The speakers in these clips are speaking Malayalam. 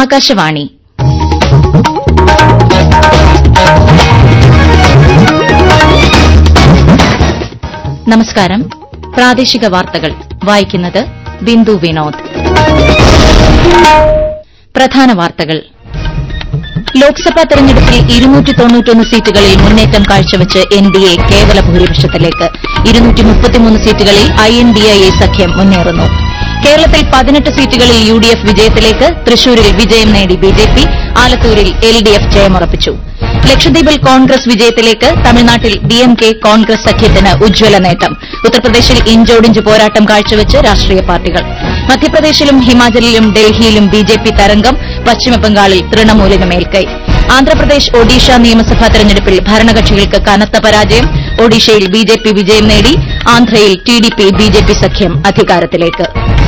ആകാശവാണി നമസ്കാരം പ്രാദേശിക വാർത്തകൾ വായിക്കുന്നത് ബിന്ദു വിനോദ് പ്രധാന വാർത്തകൾ ലോക്സഭാ തെരഞ്ഞെടുപ്പിൽ ഇരുന്നൂറ്റി തൊണ്ണൂറ്റൊന്ന് സീറ്റുകളിൽ മുന്നേറ്റം കാഴ്ചവെച്ച് എൻ ഡി എ കേവല ഭൂരിപക്ഷത്തിലേക്ക് ഇരുന്നൂറ്റി മുപ്പത്തിമൂന്ന് സീറ്റുകളിൽ I N D I A സഖ്യം മുന്നേറുന്നു കേരളത്തിൽ പതിനെട്ട് സീറ്റുകളിൽ യു ഡി എഫ് വിജയത്തിലേക്ക് തൃശൂരിൽ വിജയം നേടി ബി ജെ പി ആലത്തൂരിൽ എൽ ഡി എഫ് ജയമുറപ്പിച്ചു ലക്ഷദ്വീപിൽ കോൺഗ്രസ് വിജയത്തിലേക്ക് തമിഴ്നാട്ടിൽ ഡി എം കെ കോൺഗ്രസ് സഖ്യത്തിന് ഉജ്ജ്വല നേട്ടം ഉത്തർപ്രദേശിൽ ഇഞ്ചോടിഞ്ച് പോരാട്ടം കാഴ്ചവെച്ച് രാഷ്ട്രീയ പാർട്ടികൾ മധ്യപ്രദേശിലും ഹിമാചലിലും ഡൽഹിയിലും ബി ജെ പി തരംഗം പശ്ചിമബംഗാളിൽ തൃണമൂലിന് മേൽക്കൈ ആന്ധ്രാപ്രദേശ് ഒഡീഷ നിയമസഭാ തെരഞ്ഞെടുപ്പിൽ ഭരണകക്ഷികൾക്ക് കനത്ത പരാജയം ഒഡീഷയിൽ ബി ജെ പി വിജയം നേടി ആന്ധ്രയിൽ T D P B J P സഖ്യം അധികാരത്തിലേക്ക്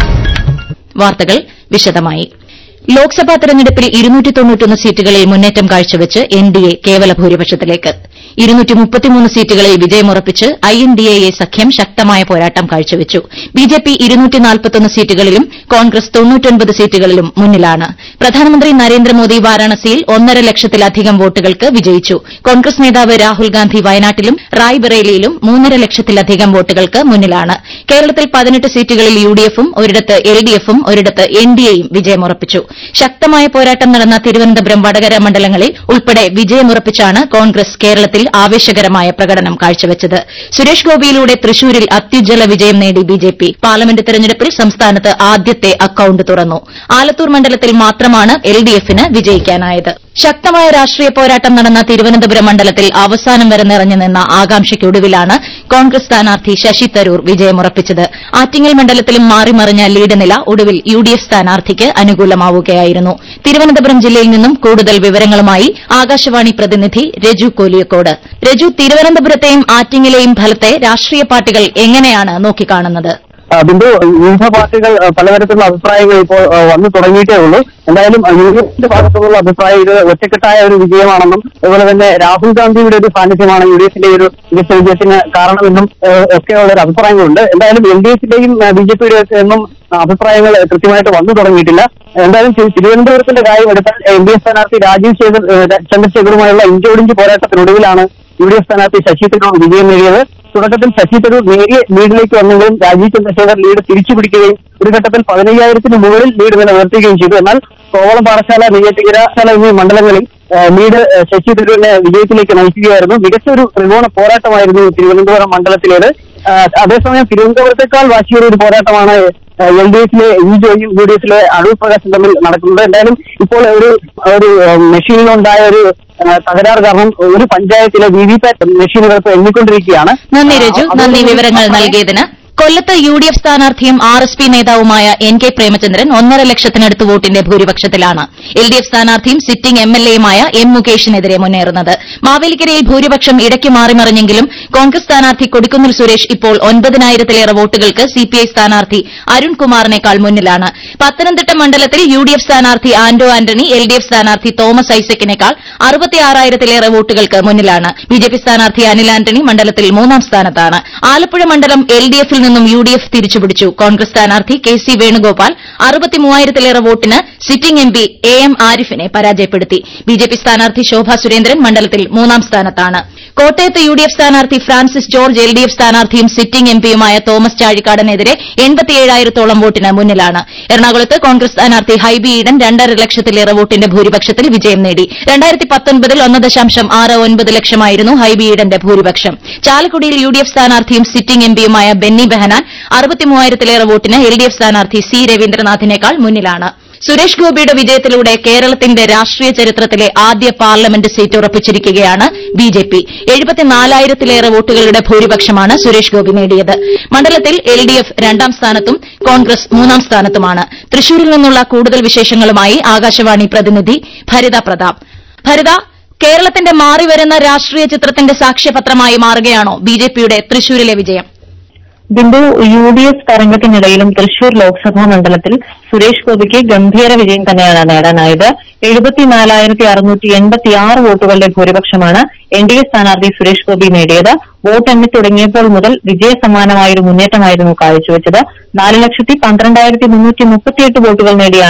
വാർത്തകൾ വിശദമായി ലോക്സഭാ തെരഞ്ഞെടുപ്പിൽ ഇരുന്നൂറ്റി തൊണ്ണൂറ്റൊന്ന് സീറ്റുകളിൽ മുന്നേറ്റം കാഴ്ചവെച്ച് എൻ ഡി എ കേവല ഭൂരിപക്ഷത്തിലേക്ക് ഇരുന്നൂറ്റി മുപ്പത്തിമൂന്ന് സീറ്റുകളിൽ വിജയമുറപ്പിച്ച് ഐ എൻ ഡി എ സഖ്യം ശക്തമായ പോരാട്ടം കാഴ്ചവെച്ചു ബി ജെ പി ഇരുന്നൂറ്റി നാൽപ്പത്തൊന്ന് സീറ്റുകളിലും കോൺഗ്രസ് തൊണ്ണൂറ്റൊൻപത് സീറ്റുകളിലും മുന്നിലാണ് പ്രധാനമന്ത്രി നരേന്ദ്രമോദി വാരാണസിയിൽ ഒന്നര ലക്ഷത്തിലധികം വോട്ടുകൾക്ക് വിജയിച്ചു കോൺഗ്രസ് നേതാവ് രാഹുൽ ഗാന്ധി വയനാട്ടിലും റായ്ബറേലിയിലും മൂന്നര ലക്ഷത്തിലധികം വോട്ടുകൾക്ക് മുന്നിലാണ് കേരളത്തിൽ പതിനെട്ട് സീറ്റുകളിൽ യു ഡി എഫും ഒരിടത്ത് എൽ ഡി എഫും ഒരിടത്ത് എൻ ഡി എയും വിജയമുറപ്പിച്ചു ശക്തമായ പോരാട്ടം നടന്ന തിരുവനന്തപുരം വടകര മണ്ഡലങ്ങളിൽ ഉൾപ്പെടെ വിജയമുറപ്പിച്ചാണ് കോൺഗ്രസ് കേരളത്തിൽ ആവേശകരമായ പ്രകടനം കാഴ്ചവെച്ചത് സുരേഷ് ഗോപിയിലൂടെ തൃശൂരിൽ അത്യുജ്വല വിജയം നേടി ബിജെപി പാർലമെന്റ് തെരഞ്ഞെടുപ്പിൽ സംസ്ഥാനത്ത് ആദ്യത്തെ അക്കൌണ്ട് തുറന്നു ആലത്തൂർ മണ്ഡലത്തിൽ മാത്രമാണ് എൽ ഡി എഫിന് വിജയിക്കാനായത് ശക്തമായ രാഷ്ട്രീയ പോരാട്ടം നടന്ന തിരുവനന്തപുരം മണ്ഡലത്തിൽ അവസാനം വരെ നിറഞ്ഞു നിന്ന ആകാംക്ഷയ്ക്കൊടുവിലാണ് കോൺഗ്രസ് സ്ഥാനാർത്ഥി ശശി തരൂർ വിജയമുറപ്പിച്ചത് ആറ്റിങ്ങൽ മണ്ഡലത്തിലും മാറിമറിഞ്ഞ ലീഡ് നില ഒടുവിൽ യു ഡി എഫ് സ്ഥാനാർത്ഥിക്ക് അനുകൂലമാവുകയായിരുന്നു തിരുവനന്തപുരം ജില്ലയിൽ നിന്നും കൂടുതൽ വിവരങ്ങളുമായി ആകാശവാണി പ്രതിനിധി രജു കോലിയക്കോട് രജു തിരുവനന്തപുരത്തെയും ആറ്റിങ്ങലെയും ഫലത്തെ രാഷ്ട്രീയ പാർട്ടികൾ എങ്ങനെയാണ് നോക്കിക്കാണുന്നത് ആ, ബിന്ദു വിവിധ പാർട്ടികൾ ആ, പലതരത്തിലുള്ള അഭിപ്രായങ്ങൾ ഇപ്പോൾ ആ, വന്നു തുടങ്ങിയിട്ടേ ഉള്ളൂ എന്തായാലും ആ, യു ഡി എഫിന്റെ ഭാഗത്തുനിന്നുള്ള അഭിപ്രായം ഇത് ഒറ്റക്കെട്ടായ ഒരു വിജയമാണെന്നും അതുപോലെ തന്നെ രാഹുൽ ഗാന്ധിയുടെ ഒരു സാന്നിധ്യമാണ് യു ഡി എഫിന്റെ ഒരു മികച്ച വിജയത്തിന് കാരണമെന്നും ആ, ഒക്കെയുള്ള ഒരു അഭിപ്രായങ്ങളുണ്ട് എന്തായാലും എൽ ഡി എഫിന്റെയും ബി ജെ പിയുടെ എന്നും അഭിപ്രായങ്ങൾ കൃത്യമായിട്ട് വന്നു തുടങ്ങിയിട്ടില്ല എന്തായാലും തി- തിരുവനന്തപുരത്തിന്റെ കാര്യം എടുത്താൽ എൽ ഡി എഫ് സ്ഥാനാർത്ഥി രാജീവ് ശേഖർ ഏ, ചന്ദ്രശേഖറുമായുള്ള ഇഞ്ചോടിഞ്ച് പോരാട്ടത്തിനൊടുവിലാണ് യു ഡി എഫ് സ്ഥാനാർത്ഥി ശശി തരൂർ വിജയം നേടിയത് തുടക്കത്തിൽ ശശി തരൂർ നേരിയ ലീഡിലേക്ക് വന്നെങ്കിലും രാജീവ് ചന്ദ്രശേഖർ ലീഡ് തിരിച്ചു പിടിക്കുകയും ഒരു ഘട്ടത്തിൽ പതിനയ്യായിരത്തിന് മുകളിൽ ലീഡ് നിലനിർത്തുകയും ചെയ്തു എന്നാൽ കോവളം പാറശാല നെയ്യാറ്റിക്കര ശാല എന്നീ മണ്ഡലങ്ങളിൽ ആ, ലീഡ് ആ, ശശി തരൂരിനെ വിജയത്തിലേക്ക് നയിക്കുകയായിരുന്നു മികച്ച ഒരു ത്രികോണ പോരാട്ടമായിരുന്നു തിരുവനന്തപുരം മണ്ഡലത്തിലേത് ആ, അതേസമയം തിരുവനന്തപുരത്തേക്കാൾ വാശിയേറിയ ഒരു പോരാട്ടമാണ് എൽ ഡി എഫിലെ ഇ ജോയും യു ഡി എഫിലെ അടൂർ പ്രകാശും തമ്മിൽ നടക്കുന്നത് എന്തായാലും ഇപ്പോൾ ഒരു ഒരു മെഷീനിലുണ്ടായ ഒരു ആ, തകരാറ് കാരണം ഒരു പഞ്ചായത്തിലെ വി വി പാറ്റ് മെഷീനുകൾ ഇപ്പോൾ എണ്ണിക്കൊണ്ടിരിക്കുകയാണ് നന്ദി രജു ആ, നന്ദി അതുകൊണ്ട് വിവരങ്ങൾ നൽകിയതിന് കൊല്ലത്ത് യു ഡി എഫ് സ്ഥാനാർത്ഥിയും ആർ എസ് പി നേതാവുമായ എൻ കെ പ്രേമചന്ദ്രൻ ഒന്നര ലക്ഷത്തിനടുത്ത് വോട്ടിന്റെ ഭൂരിപക്ഷത്തിലാണ് എൽ ഡി എഫ് സ്ഥാനാർത്ഥിയും സിറ്റിംഗ് എം എൽ എയുമായ എം മുകേഷിനെതിരെ മുന്നേറുന്നത് മാവേലിക്കരയിൽ ഭൂരിപക്ഷം ഇടയ്ക്ക് മാറിമറിഞ്ഞെങ്കിലും കോൺഗ്രസ് സ്ഥാനാർത്ഥി കൊടിക്കുന്നിൽ സുരേഷ് ഇപ്പോൾ ഒൻപതിനായിരത്തിലേറെ വോട്ടുകൾക്ക് സിപിഐ സ്ഥാനാർത്ഥി അരുൺകുമാറിനേക്കാൾ മുന്നിലാണ് പത്തനംതിട്ട മണ്ഡലത്തിൽ യു ഡി എഫ് സ്ഥാനാർത്ഥി Anto Antony L D F സ്ഥാനാർത്ഥി തോമസ് ഐസക്കിനേക്കാൾ അറുപത്തിയാറായിരത്തിലേറെ വോട്ടുകൾക്ക് മുന്നിലാണ് ബി ജെ പി സ്ഥാനാർത്ഥി അനിൽ ആന്റണി മണ്ഡലത്തിൽ മൂന്നാം സ്ഥാനത്താണ് ആലപ്പുഴ മണ്ഡലം എൽ ഡി എഫിൽ നിന്നും യു ഡി എഫ് തിരിച്ചുപിടിച്ചു കോൺഗ്രസ് സ്ഥാനാർത്ഥി കെ സി വേണുഗോപാൽ അറുപത്തിമൂവായിരത്തിലേറെ വോട്ടിന് sitting M P A M ആരിഫിനെ പരാജയപ്പെടുത്തി ബി ജെ പി സ്ഥാനാർത്ഥി ശോഭാ സുരേന്ദ്രൻ മണ്ഡലത്തിൽ മൂന്നാം സ്ഥാനത്താണ് കോട്ടയത്ത് യു ഡി എഫ് സ്ഥാനാർത്ഥി Francis George L D F സ്ഥാനാർത്ഥിയും സിറ്റിംഗ് എം പിയുമായ തോമസ് ചാഴിക്കാടനെതിരെ എൺപത്തിയേഴായിരത്തോളം വോട്ടിന് മുന്നിലാണ് എറണാകുളത്ത് കോൺഗ്രസ് സ്ഥാനാർത്ഥി ഹൈബി ഈഡൻ രണ്ടര ലക്ഷത്തിലേറെ വോട്ടിന്റെ ഭൂരിപക്ഷത്തിൽ വിജയം നേടി രണ്ടായിരത്തി പത്തൊൻപതിൽ ഒന്ന് ദശാംശം ആറ് ഒൻപത് ലക്ഷമായിരുന്നു ഹൈബി ഈഡന്റെ ഭൂരിപക്ഷം ചാലക്കുടിയിൽ യു ഡി എഫ് സ്ഥാനാർത്ഥിയും സിറ്റിംഗ് എം പിയുമായ ബെന്നി ബെഹനാൻ അറുപത്തിമൂവായിരത്തിലേറെ വോട്ടിന് എൽ ഡി എഫ് സ്ഥാനാർത്ഥി സി രവീന്ദ്രനാഥിനേക്കാൾ മുന്നിലാണ് സുരേഷ് ഗോപിയുടെ വിജയത്തിലൂടെ കേരളത്തിന്റെ രാഷ്ട്രീയ ചരിത്രത്തിലെ ആദ്യ പാർലമെന്റ് സീറ്റ് ഉറപ്പിച്ചിരിക്കുകയാണ് ബി ജെ പി എഴുപത്തിനാലായിരത്തിലേറെ വോട്ടുകളുടെ ഭൂരിപക്ഷമാണ് സുരേഷ് ഗോപി നേടിയത് മണ്ഡലത്തിൽ എൽ ഡി എഫ് രണ്ടാം സ്ഥാനത്തും കോൺഗ്രസ് മൂന്നാം സ്ഥാനത്തുമാണ് തൃശൂരിൽ നിന്നുള്ള കൂടുതൽ വിശേഷങ്ങളുമായി ആകാശവാണി പ്രതിനിധി ഭരിത പ്രതാപ് ഭരിത കേരളത്തിന്റെ മാറിവരുന്ന രാഷ്ട്രീയ ചിത്രത്തിന്റെ സാക്ഷ്യപത്രമായി മാറുകയാണോ ബിജെപിയുടെ തൃശൂരിലെ വിജയം ബിന്ദു യു ഡി എഫ് തരംഗത്തിനിടയിലും തൃശൂർ ലോക്സഭാ മണ്ഡലത്തിൽ സുരേഷ് ഗോപിക്ക് ഗംഭീര വിജയം തന്നെയാണ് നേടാനായത് എഴുപത്തിനാലായിരത്തി അറുന്നൂറ്റി എൺപത്തി ആറ് വോട്ടുകളുടെ ഭൂരിപക്ഷമാണ് എൻ ഡി എ സ്ഥാനാർത്ഥി സുരേഷ് ഗോപി നേടിയത് വോട്ട് എണ്ണി തുടങ്ങിയപ്പോൾ മുതൽ വിജയസമാനമായ ഒരു മുന്നേറ്റമായിരുന്നു കാഴ്ചവെച്ചത് നാല് ലക്ഷത്തി പന്ത്രണ്ടായിരത്തി മുന്നൂറ്റി മുപ്പത്തിയെട്ട് വോട്ടുകൾ നേടിയാണ്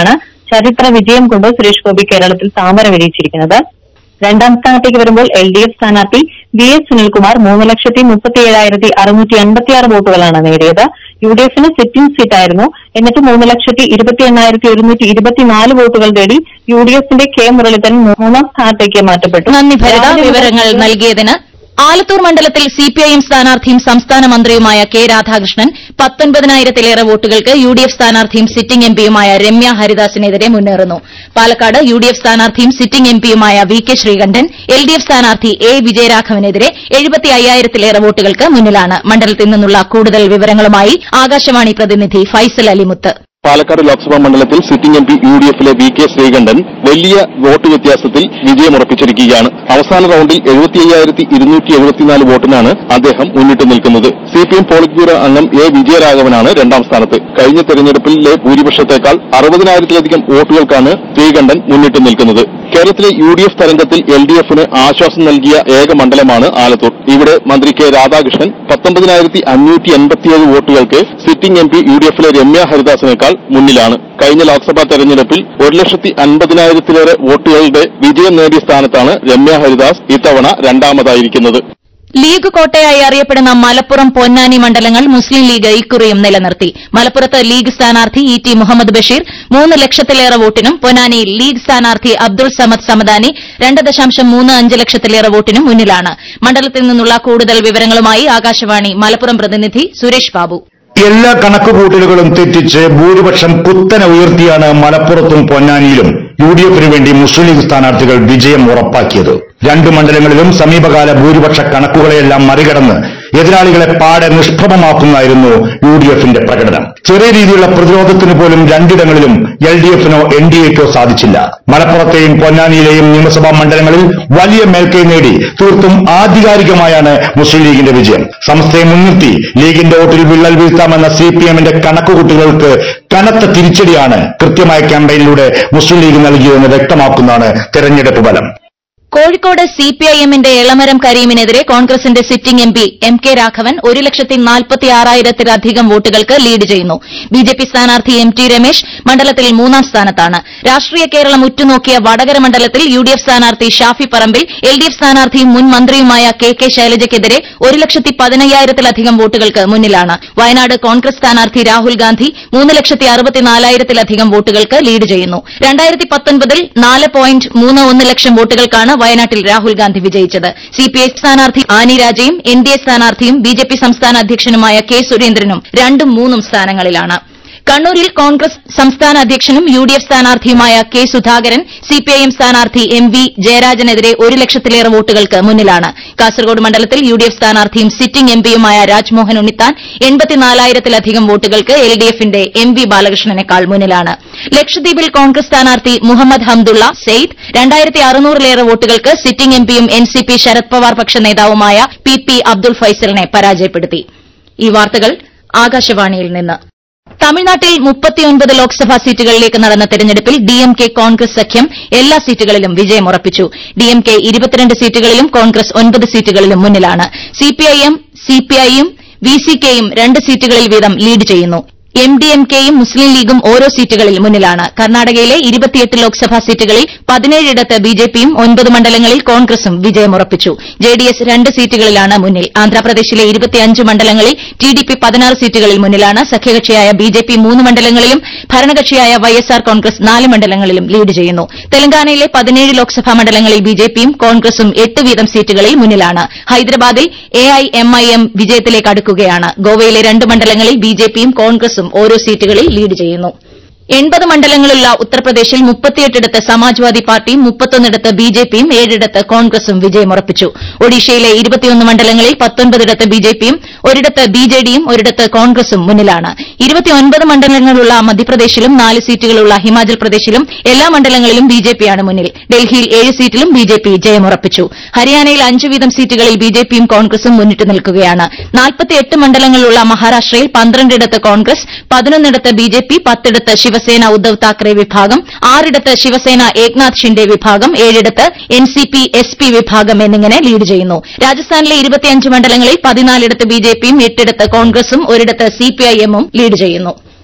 ചരിത്ര വിജയം കൊണ്ട് സുരേഷ് ഗോപി കേരളത്തിൽ താമര വിരിയിച്ചിരിക്കുന്നത് രണ്ടാം സ്ഥാനത്തേക്ക് വരുമ്പോൾ എൽ ഡി എഫ് സ്ഥാനാർത്ഥി വി എസ് സുനിൽകുമാർ മൂന്ന് ലക്ഷത്തി മുപ്പത്തി ഏഴായിരത്തി അറുന്നൂറ്റി അൻപത്തിയാറ് വോട്ടുകളാണ് നേടിയത് യു ഡി എഫിന് സിറ്റിംഗ് സീറ്റായിരുന്നു എന്നിട്ട് മൂന്ന് ലക്ഷത്തി ഇരുപത്തി എണ്ണായിരത്തി ഒരുന്നൂറ്റി ഇരുപത്തിനാല് വോട്ടുകൾ നേടി യു ഡി എഫിന്റെ കെ മുരളീധരൻ മൂന്നാം സ്ഥാനത്തേക്ക് മാറ്റപ്പെട്ടു നന്ദി ഭരിത രാവിലെ മുതൽ വിവരങ്ങൾ നൽകിയതിന് ആലത്തൂർ മണ്ഡലത്തിൽ സിപിഐഎം സ്ഥാനാർത്ഥിയും സംസ്ഥാന മന്ത്രിയുമായ കെ രാധാകൃഷ്ണൻ പത്തൊൻപതിനായിരത്തിലേറെ വോട്ടുകൾക്ക് യു ഡി എഫ് സ്ഥാനാർത്ഥിയും സിറ്റിംഗ് എംപിയുമായ രമ്യ ഹരിദാസിനെതിരെ മുന്നേറുന്നു പാലക്കാട് യു ഡി എഫ് സ്ഥാനാർത്ഥിയും സിറ്റിംഗ് എംപിയുമായ V K Sreekandan L D F സ്ഥാനാർത്ഥി എ വിജയരാഘവനെതിരെ എഴുപത്തി അയ്യായിരത്തിലേറെ വോട്ടുകൾക്ക് മുന്നിലാണ് മണ്ഡലത്തിൽ നിന്നുള്ള കൂടുതൽ വിവരങ്ങളുമായി ആകാശവാണി പ്രതിനിധി ഫൈസൽ അലിമുത്ത് പാലക്കാട് ലോക്സഭാ മണ്ഡലത്തിൽ sitting M P U D എഫിലെ വി കെ ശ്രീകണ്ഠൻ വലിയ വോട്ട് വ്യത്യാസത്തിൽ വിജയമുറപ്പിച്ചിരിക്കുകയാണ് അവസാന റൌണ്ടിൽ എഴുപത്തി അയ്യായിരത്തി ഇരുന്നൂറ്റി എഴുപത്തിനാല് വോട്ടിനാണ് അദ്ദേഹം മുന്നിട്ട് നിൽക്കുന്നത് C P M polit bureau അംഗം എ വിജയരാഘവനാണ് രണ്ടാം സ്ഥാനത്ത് കഴിഞ്ഞ തെരഞ്ഞെടുപ്പിലെ ഭൂരിപക്ഷത്തേക്കാൾ അറുപതിനായിരത്തിലധികം വോട്ടുകൾക്കാണ് ശ്രീകണ്ഠൻ മുന്നിട്ട് നിൽക്കുന്നത് കേരളത്തിലെ യു ഡി എഫ് തരംഗത്തിൽ എൽ ഡി എഫിന് ആശ്വാസം നൽകിയ ഏക മണ്ഡലമാണ് ആലത്തൂർ ഇവിടെ മന്ത്രി കെ രാധാകൃഷ്ണൻ പത്തൊമ്പതിനായിരത്തി അഞ്ഞൂറ്റി എൺപത്തിയേഴ് വോട്ടുകൾക്ക് sitting M P U D എഫിലെ രമ്യ ഹരിദാസിനേക്കാൾ മുന്നിലാണ് കഴിഞ്ഞ ലോക്സഭാ തെരഞ്ഞെടുപ്പിൽ ഒരു ലക്ഷത്തി അൻപതിനായിരത്തിലേറെ വോട്ടുകളുടെ വിജയം നേടിയ സ്ഥാനത്താണ് രമ്യ ഹരിദാസ് ഇത്തവണ രണ്ടാമതായിരിക്കുന്നത് ലീഗ് കോട്ടയായി അറിയപ്പെടുന്ന മലപ്പുറം പൊന്നാനി മണ്ഡലങ്ങൾ മുസ്ലിം ലീഗ് ഇക്കുറിയും നിലനിർത്തി മലപ്പുറത്ത് ലീഗ് സ്ഥാനാർത്ഥി ഇ ടി മുഹമ്മദ് ബഷീർ മൂന്ന് ലക്ഷത്തിലേറെ വോട്ടിനും പൊന്നാനിയിൽ ലീഗ് സ്ഥാനാർത്ഥി അബ്ദുൾ സമദ് സമദാനി രണ്ട് ദശാംശം മൂന്ന് അഞ്ച് ലക്ഷത്തിലേറെ വോട്ടിനും മുന്നിലാണ് മണ്ഡലത്തിൽ നിന്നുള്ള കൂടുതൽ വിവരങ്ങളുമായി ആകാശവാണി മലപ്പുറം പ്രതിനിധി സുരേഷ് ബാബു എല്ലാ കണക്കുകൂട്ടലുകളും തെറ്റിച്ച് ഭൂരിപക്ഷം കുത്തനെ ഉയർത്തിയാണ് മലപ്പുറത്തും പൊന്നാനിയിലും യു ഡി എഫിന് വേണ്ടി മുസ്ലിം ലീഗ് സ്ഥാനാർത്ഥികൾ വിജയം ഉറപ്പാക്കിയത് രണ്ട് മണ്ഡലങ്ങളിലും സമീപകാല ഭൂരിപക്ഷ കണക്കുകളെയെല്ലാം മറികടന്ന് എതിരാളികളെ പാടെ നിഷ്പ്രഭമാക്കുന്നതായിരുന്നു യു ഡി എഫിന്റെ പ്രകടനം ചെറിയ രീതിയിലുള്ള പ്രതിരോധത്തിന് പോലും രണ്ടിടങ്ങളിലും എൽ ഡി എഫിനോ എൻ ഡി എക്കോ സാധിച്ചില്ല മലപ്പുറത്തെയും പൊന്നാനിയിലെയും നിയമസഭാ മണ്ഡലങ്ങളിൽ വലിയ മേൽക്കൈ നേടി തീർത്തും ആധികാരികമായാണ് മുസ്ലിം ലീഗിന്റെ വിജയം സംസ്ഥയെ മുൻനിർത്തി ലീഗിന്റെ വോട്ടിൽ വിള്ളൽ വീഴ്ത്താമെന്ന സി പി എമ്മിന്റെ കണക്കുകൂട്ടലുകൾക്ക് കനത്ത തിരിച്ചടിയാണ് കൃത്യമായ ക്യാമ്പയിനിലൂടെ മുസ്ലിം ലീഗ് നൽകിയതെന്ന് വ്യക്തമാക്കുന്നതാണ് തെരഞ്ഞെടുപ്പ് ഫലം കോഴിക്കോട് സിപിഐഎമ്മിന്റെ എളമരം കരീമിനെതിരെ കോൺഗ്രസിന്റെ sitting M P M K Raghavan ഒരു ലക്ഷത്തി നാൽപ്പത്തി ആറായിരത്തിലധികം വോട്ടുകൾക്ക് ലീഡ് ചെയ്യുന്നു ബിജെപി സ്ഥാനാർത്ഥി എം ടി രമേശ് മണ്ഡലത്തിൽ മൂന്നാം സ്ഥാനത്താണ് രാഷ്ട്രീയ കേരളം ഉറ്റുനോക്കിയ വടകര മണ്ഡലത്തിൽ യു ഡി എഫ് സ്ഥാനാർത്ഥി Shafi Parambil L D F സ്ഥാനാർത്ഥിയും മുൻ മന്ത്രിയുമായ കെ കെ ശൈലജയ്ക്കെതിരെ ഒരു ലക്ഷത്തി പതിനയ്യായിരത്തിലധികം വോട്ടുകൾക്ക് മുന്നിലാണ് വയനാട് കോൺഗ്രസ് സ്ഥാനാർത്ഥി രാഹുൽ ഗാന്ധി മൂന്ന് ലക്ഷത്തി അറുപത്തിനാലായിരത്തിലധികം വോട്ടുകൾക്ക് ലീഡ് ചെയ്യുന്നു രണ്ടായിരത്തി പത്തൊൻപതിൽ നാല് പോയിന്റ് മൂന്ന് ഒന്ന് ലക്ഷം വോട്ടുകൾക്കാണ് വയനാട്ടിൽ രാഹുൽ ഗാന്ധി വിജയിച്ചത് സിപിഐ സ്ഥാനാർത്ഥി ആനി രാജയും എൻ ഡി എ സ്ഥാനാർത്ഥിയും ബിജെപി സംസ്ഥാന അധ്യക്ഷനുമായ കെ സുരേന്ദ്രനും രണ്ടും മൂന്നും സ്ഥാനങ്ങളിലാണ് കണ്ണൂരിൽ കോൺഗ്രസ് സംസ്ഥാന അധ്യക്ഷനും യു ഡി എഫ് സ്ഥാനാർത്ഥിയുമായ കെ സുധാകരൻ സിപിഐഎം സ്ഥാനാർത്ഥി എം വി ജയരാജനെതിരെ ഒരു ലക്ഷത്തിലേറെ വോട്ടുകൾക്ക് മുന്നിലാണ് കാസർഗോഡ് മണ്ഡലത്തിൽ യു ഡി എഫ് സ്ഥാനാർത്ഥിയും സിറ്റിംഗ് എംപിയുമായ രാജ്മോഹൻ ഉണ്ണിത്താൻ എൺപത്തിനാലായിരത്തിലധികം വോട്ടുകൾക്ക് എൽ ഡി എഫിന്റെ എം വി ബാലകൃഷ്ണനേക്കാൾ മുന്നിലാണ് ലക്ഷദ്വീപിൽ കോൺഗ്രസ് സ്ഥാനാർത്ഥി മുഹമ്മദ് ഹംദുള്ള സെയ്ദ് രണ്ടായിരത്തി അറുന്നൂറിലേറെ വോട്ടുകൾക്ക് സിറ്റിംഗ് എംപിയും N C P Sharad Pawar പക്ഷ നേതാവുമായ പി പി അബ്ദുൾ ഫൈസലിനെ പരാജയപ്പെടുത്തി ഈ വാർത്തകൾ ആകാശവാണിയിൽ നിന്ന് തമിഴ്നാട്ടിൽ മുപ്പത്തിയൊൻപത് ലോക്സഭാ സീറ്റുകളിലേക്ക് നടന്ന തെരഞ്ഞെടുപ്പിൽ ഡിഎംകെ കോൺഗ്രസ് സഖ്യം എല്ലാ സീറ്റുകളിലും വിജയമുറപ്പിച്ചു ഡിഎംകെ ഇരുപത്തിരണ്ട് സീറ്റുകളിലും കോൺഗ്രസ് ഒൻപത് സീറ്റുകളിലും മുന്നിലാണ് സിപിഐഎം സിപിഐയും വിസികെയും രണ്ട് സീറ്റുകളിൽ വീതം ലീഡ് ചെയ്യുന്നു എം ഡി എം കെയും മുസ്ലിം ലീഗും ഓരോ സീറ്റുകളിൽ മുന്നിലാണ് കർണാടകയിലെ ഇരുപത്തിയെട്ട് ലോക്സഭാ സീറ്റുകളിൽ പതിനേഴിടത്ത് ബിജെപിയും ഒൻപത് മണ്ഡലങ്ങളിൽ കോൺഗ്രസും വിജയമുറപ്പിച്ചു ജെഡിഎസ് രണ്ട് സീറ്റുകളിലാണ് മുന്നിൽ ആന്ധ്രാപ്രദേശിലെ ഇരുപത്തിയഞ്ച് മണ്ഡലങ്ങളിൽ ടിഡിപി പതിനാറ് സീറ്റുകളിൽ മുന്നിലാണ് സഖ്യകക്ഷിയായ ബിജെപി മൂന്ന് മണ്ഡലങ്ങളിലും ഭരണകക്ഷിയായ വൈഎസ്ആർ കോൺഗ്രസ് നാല് മണ്ഡലങ്ങളിലും ലീഡ് ചെയ്യുന്നു തെലങ്കാനയിലെ പതിനേഴ് ലോക്സഭാ മണ്ഡലങ്ങളിൽ ബിജെപിയും കോൺഗ്രസും എട്ട് വീതം സീറ്റുകളിൽ മുന്നിലാണ് ഹൈദരാബാദിൽ എഐഎംഐഎം വിജയത്തിലേക്ക് അടുക്കുകയാണ് ഗോവയിലെ രണ്ട് മണ്ഡലങ്ങളിൽ ബിജെപിയും കോൺഗ്രസും ഓരോ സീറ്റുകളിൽ ലീഡ് ചെയ്യുന്നു എൺപത് മണ്ഡലങ്ങളുള്ള ഉത്തർപ്രദേശിൽ മുപ്പത്തിയെട്ടിടത്ത് സമാജ്വാദി പാർട്ടിയും മുപ്പത്തൊന്നിടത്ത് ബിജെപിയും ഏഴിടത്ത് കോൺഗ്രസും വിജയമുറപ്പിച്ചു ഒഡീഷയിലെ ഇരുപത്തിയൊന്ന് മണ്ഡലങ്ങളിൽ പത്തൊൻപതിടത്ത് ബിജെപിയും ഒരിടത്ത് ബിജെഡിയും ഒരിടത്ത് കോൺഗ്രസും മുന്നിലാണ് ഇരുപത്തിയൊൻപത് മണ്ഡലങ്ങളുള്ള മധ്യപ്രദേശിലും നാല് സീറ്റുകളുള്ള ഹിമാചൽ പ്രദേശിലും എല്ലാ മണ്ഡലങ്ങളിലും ബിജെപിയാണ് മുന്നിൽ ഡൽഹിയിൽ ഏഴ് സീറ്റിലും ബിജെപി ജയമുറപ്പിച്ചു ഹരിയാനയിൽ അഞ്ച് വീതം സീറ്റുകളിൽ ബിജെപിയും കോൺഗ്രസും മുന്നിട്ട് നിൽക്കുകയാണ് നാൽപ്പത്തിയെട്ട് മണ്ഡലങ്ങളുള്ള മഹാരാഷ്ട്രയിൽ പന്ത്രണ്ടിടത്ത് കോൺഗ്രസ് പതിനൊന്നിടത്ത് ബിജെപി പത്തിടത്ത് ശിവസേന ഉദ്ധവ് താക്കറെ വിഭാഗം ആറിടത്ത് ശിവസേന ഏക്നാഥ് ഷിൻഡെ വിഭാഗം ഏഴിടത്ത് എൻസിപി എസ് പി വിഭാഗം എന്നിങ്ങനെ ലീഡ് ചെയ്യുന്നു രാജസ്ഥാനിലെ ഇരുപത്തിയഞ്ച് മണ്ഡലങ്ങളിൽ പതിനാലിടത്ത് ബിജെപിയും എട്ടിടത്ത് കോൺഗ്രസും ഒരിടത്ത് സിപിഐഎമ്മും ലീഡ് ചെയ്യുന്നു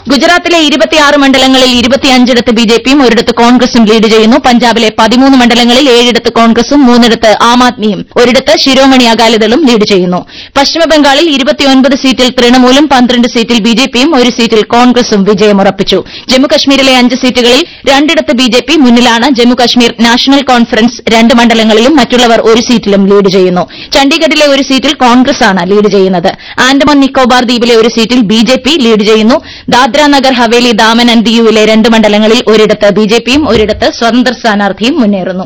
ഗുജറാത്തിലെ ഇരുപത്തിയാറ് മണ്ഡലങ്ങളിൽ ഇരുപത്തിയഞ്ചിടത്ത് ബിജെപിയും ഒരിടത്ത് കോൺഗ്രസും ലീഡ് ചെയ്യുന്നു പഞ്ചാബിലെ പതിമൂന്ന് മണ്ഡലങ്ങളിൽ ഏഴിടത്ത് കോൺഗ്രസും മൂന്നിടത്ത് ആം ആദ്മിയും ഒരിടത്ത് ശിരോമണി അകാലിദളും ലീഡ് ചെയ്യുന്നു പശ്ചിമബംഗാളിൽ ഇരുപത്തിയൊൻപത് സീറ്റിൽ തൃണമൂലും പന്ത്രണ്ട് സീറ്റിൽ ബിജെപിയും ഒരു സീറ്റിൽ കോൺഗ്രസും വിജയമുറപ്പിച്ചു ജമ്മുകശ്മീരിലെ അഞ്ച് സീറ്റുകളിൽ രണ്ടിടത്ത് ബിജെപി മുന്നിലാണ് ജമ്മുകശ്മീർ നാഷണൽ കോൺഫറൻസ് രണ്ട് മണ്ഡലങ്ങളിലും മറ്റുള്ളവർ ഒരു സീറ്റിലും ലീഡ് ചെയ്യുന്നു ചണ്ഡീഗഡിലെ ഒരു സീറ്റിൽ കോൺഗ്രസാണ് ലീഡ് ചെയ്യുന്നത് ആൻഡമാൻ നിക്കോബാർ ദ്വീപിലെ ഒരു സീറ്റിൽ ബിജെപി ലീഡ് ചെയ്യുന്നു ദാദ്ര നഗർ ഹവേലി ദാമൻ ആൻഡ് ദിയുവിലെ രണ്ട് മണ്ഡലങ്ങളിൽ ഒരിടത്ത് ബിജെപിയും ഒരിടത്ത് സ്വതന്ത്ര സ്ഥാനാർത്ഥിയും മുന്നേറുന്നു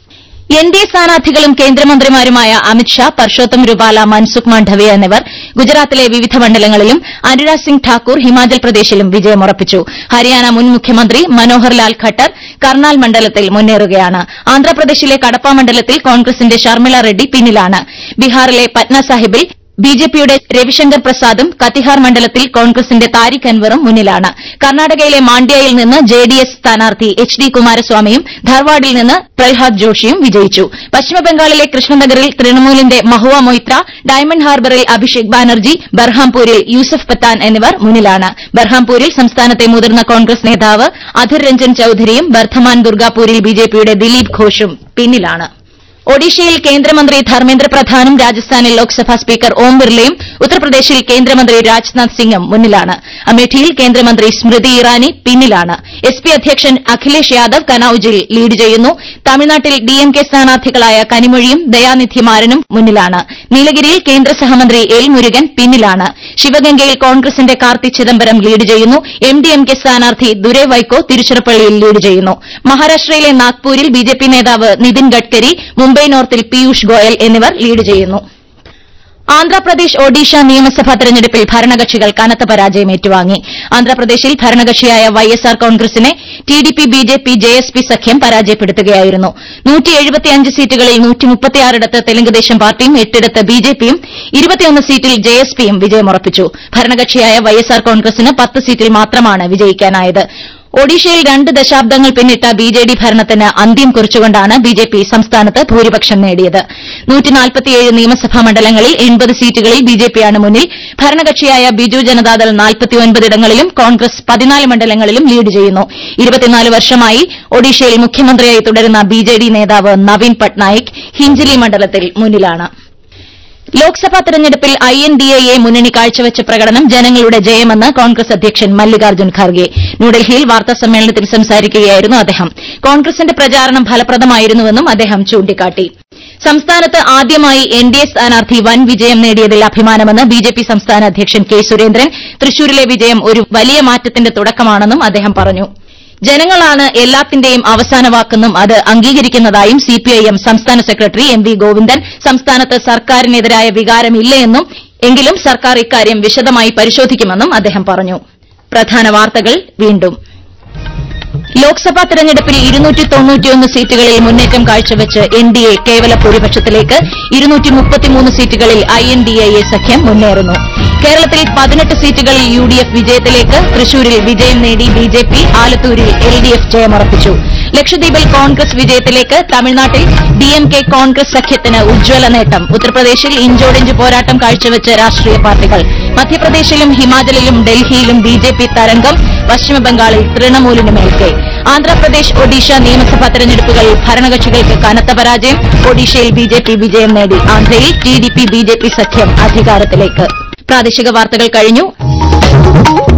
എൻ ഡി എ സ്ഥാനാർത്ഥികളും കേന്ദ്രമന്ത്രിമാരുമായ അമിത്ഷാ പർഷോത്തം രൂപാല മൻസുഖ് മാണ്ഡവ്യ എന്നിവർ ഗുജറാത്തിലെ വിവിധ മണ്ഡലങ്ങളിലും അനുരാഗ് സിംഗ് ഠാക്കൂർ ഹിമാചൽ പ്രദേശിലും വിജയമുറപ്പിച്ചു ഹരിയാന മുൻ മുഖ്യമന്ത്രി മനോഹർ ലാൽ ഖട്ടർ കർണാൽ മണ്ഡലത്തിൽ മുന്നേറുകയാണ് ആന്ധ്രാപ്രദേശിലെ കടപ്പ മണ്ഡലത്തിൽ കോൺഗ്രസിന്റെ ഷർമിള റെഡ്ഡി പിന്നിലാണ് ബീഹാറിലെ പറ്റ്ന സാഹിബിൽ ബിജെപിയുടെ രവിശങ്കർ പ്രസാദും കത്തിഹാർ മണ്ഡലത്തിൽ കോൺഗ്രസിന്റെ താരിഖ് അൻവറും മുന്നിലാണ് കർണാടകയിലെ മാണ്ഡ്യയിൽ നിന്ന് ജെഡിഎസ് സ്ഥാനാർത്ഥി എച്ച് ഡി കുമാരസ്വാമിയും ധാർവാഡിൽ നിന്ന് പ്രഹ്ലാദ് ജോഷിയും വിജയിച്ചു പശ്ചിമബംഗാളിലെ കൃഷ്ണനഗറിൽ തൃണമൂലിന്റെ മഹുവ മൊയ്ത്ര ഡയമണ്ട് ഹാർബറിൽ അഭിഷേക് ബാനർജി ബർഹാംപൂരിൽ യൂസഫ് പത്താൻ എന്നിവർ മുന്നിലാണ് ബർഹാംപൂരിൽ സംസ്ഥാനത്തെ മുതിർന്ന കോൺഗ്രസ് നേതാവ് അധിർ രഞ്ജൻ ചൌധരിയും ബർധമാൻ ദുർഗാപൂരിൽ ബിജെപിയുടെ ദിലീപ് ഘോഷും പിന്നിലാണ് ഒഡീഷയിൽ കേന്ദ്രമന്ത്രി ധർമ്മേന്ദ്ര പ്രധാനും രാജസ്ഥാനിൽ ലോക്സഭാ സ്പീക്കർ ഓം ബിർലയും ഉത്തർപ്രദേശിൽ കേന്ദ്രമന്ത്രി രാജ്നാഥ് സിംഗും മുന്നിലാണ് അമേഠിയിൽ കേന്ദ്രമന്ത്രി സ്മൃതി ഇറാനി പിന്നിലാണ് എസ് പി അധ്യക്ഷൻ അഖിലേഷ് യാദവ് കനൌജിൽ ലീഡ് ചെയ്യുന്നു തമിഴ്നാട്ടിൽ ഡിഎംകെ സ്ഥാനാർത്ഥികളായ കനിമൊഴിയും ദയാനിധി മാരനും മുന്നിലാണ് നീലഗിരിയിൽ കേന്ദ്ര സഹമന്ത്രി എൽ മുരുകൻ പിന്നിലാണ് ശിവഗംഗയിൽ കോൺഗ്രസിന്റെ കാർത്തി ചിദംബരം ലീഡ് ചെയ്യുന്നു എംഡിഎംകെ സ്ഥാനാർത്ഥി ദുരൈ വൈക്കോ തിരുച്ചിറപ്പള്ളിയിൽ ലീഡ് ചെയ്യുന്നു മഹാരാഷ്ട്രയിലെ നാഗ്പൂരിൽ ബിജെപി നേതാവ് നിതിൻ ഗഡ്കരി മുംബൈ നോർത്തിൽ പീയൂഷ് ഗോയൽ എന്നിവർ ലീഡ് ചെയ്യുന്നു ആന്ധ്രാപ്രദേശ് ഒഡീഷ നിയമസഭാ തെരഞ്ഞെടുപ്പിൽ ഭരണകക്ഷികൾ കനത്ത പരാജയം ഏറ്റുവാങ്ങി ആന്ധ്രാപ്രദേശിൽ ഭരണകക്ഷിയായ വൈഎസ്ആർ കോൺഗ്രസിനെ ടിഡിപി ബിജെപി ജെഎസ്പി സഖ്യം പരാജയപ്പെടുത്തുകയായിരുന്നു സീറ്റുകളിൽ ഇടത്ത് തെലുങ്കുദേശം പാർട്ടിയും എട്ടിടത്ത് ബിജെപിയും ഇരുപത്തിയൊന്ന് സീറ്റിൽ ജെഎസ്പിയും വിജയമുറപ്പിച്ചു ഭരണകക്ഷിയായ വൈഎസ്ആർ കോൺഗ്രസിന് പത്ത് സീറ്റിൽ മാത്രമാണ് വിജയിക്കാനായത് ഒഡീഷയിൽ രണ്ട് ദശാബ്ദങ്ങൾ പിന്നിട്ട ബിജെഡി ഭരണത്തിന് അന്ത്യം കുറിച്ചുകൊണ്ടാണ് ബിജെപി സംസ്ഥാനത്ത് ഭൂരിപക്ഷം നേടിയത് നിയമസഭാ മണ്ഡലങ്ങളിൽ എൺപത് സീറ്റുകളിൽ ബിജെപിയാണ് മുന്നിൽ ഭരണകക്ഷിയായ ബിജു ജനതാദൾ ഇടങ്ങളിലും കോൺഗ്രസ് പതിനാല് മണ്ഡലങ്ങളിലും ലീഡ് ചെയ്യുന്നു ഇരുപത്തിനാല് വർഷമായി ഒഡീഷയിൽ മുഖ്യമന്ത്രിയായി തുടരുന്ന ബിജെഡി നേതാവ് നവീൻ പട്നായിക് ഹിഞ്ചിലി മണ്ഡലത്തിൽ മുന്നിലാണ് ലോക്സഭാ തെരഞ്ഞെടുപ്പിൽ ഐ എൻ ഡി എ മുന്നണി കാഴ്ചവെച്ച പ്രകടനം ജനങ്ങളുടെ ജയമെന്ന് കോൺഗ്രസ് അധ്യക്ഷൻ മല്ലികാർജ്ജുൻ ഖാർഗെ ന്യൂഡൽഹിയിൽ വാർത്താസമ്മേളനത്തിൽ സംസാരിക്കുകയായിരുന്നു അദ്ദേഹം കോൺഗ്രസിന്റെ പ്രചാരണം ഫലപ്രദമായിരുന്നുവെന്നും അദ്ദേഹം ചൂണ്ടിക്കാട്ടി സംസ്ഥാനത്ത് ആദ്യമായി എൻ ഡി എ സ്ഥാനാർത്ഥി വൻ വിജയം നേടിയതിൽ അഭിമാനമെന്ന് ബിജെപി സംസ്ഥാന അധ്യക്ഷൻ കെ സുരേന്ദ്രൻ തൃശൂരിലെ വിജയം ഒരു വലിയ മാറ്റത്തിന്റെ തുടക്കമാണെന്നും അദ്ദേഹം പറഞ്ഞു ജനങ്ങളാണ് എല്ലാത്തിന്റെയും അവസാന വാക്കെന്നും അത് അംഗീകരിക്കുന്നതായും സിപിഐഎം സംസ്ഥാന സെക്രട്ടറി എം വി ഗോവിന്ദൻ സംസ്ഥാനത്ത് സർക്കാരിനെതിരായ വികാരമില്ലയെന്നും എങ്കിലും സർക്കാർ ഇക്കാര്യം വിശദമായി പരിശോധിക്കുമെന്നും അദ്ദേഹം പറഞ്ഞു പ്രധാന വാർത്തകൾ വീണ്ടും ലോക്സഭാ തെരഞ്ഞെടുപ്പിൽ ഇരുന്നൂറ്റി തൊണ്ണൂറ്റിയൊന്ന് സീറ്റുകളിൽ മുന്നേറ്റം കാഴ്ചവെച്ച് എൻ ഡി എ കേവല ഭൂരിപക്ഷത്തിലേക്ക് ഇരുന്നൂറ്റി മുപ്പത്തിമൂന്ന് സീറ്റുകളിൽ ഐ എൻ ഡി എ സഖ്യം മുന്നേറുന്നു കേരളത്തിൽ പതിനെട്ട് സീറ്റുകളിൽ യു ഡി എഫ് വിജയത്തിലേക്ക് തൃശൂരിൽ വിജയം നേടി ബി ജെ പി ആലത്തൂരിൽ എൽ ഡി എഫ് ജയമുറപ്പിച്ചു ലക്ഷദ്വീപിൽ കോൺഗ്രസ് വിജയത്തിലേക്ക് തമിഴ്നാട്ടിൽ ഡി എം കെ കോൺഗ്രസ് സഖ്യത്തിന് ഉജ്ജ്വല നേട്ടം ഉത്തർപ്രദേശിൽ ഇഞ്ചോടിഞ്ച് പോരാട്ടം കാഴ്ചവെച്ച് രാഷ്ട്രീയ പാർട്ടികൾ മധ്യപ്രദേശിലും ഹിമാചലിലും ഡൽഹിയിലും ബി ജെ പി തരംഗം പശ്ചിമബംഗാളിൽ തൃണമൂലിന് മേൽക്കൈ ആന്ധ്രാപ്രദേശ് ഒഡീഷ നിയമസഭാ തെരഞ്ഞെടുപ്പുകളിൽ ഭരണകക്ഷികൾക്ക് കനത്ത പരാജയം ഒഡീഷയിൽ ബി ജെ പി വിജയം നേടി ആന്ധ്രയിൽ T D P B J P സഖ്യം അധികാരത്തിലേക്ക് പ്രാദേശിക വാർത്തകൾ കഴിഞ്ഞു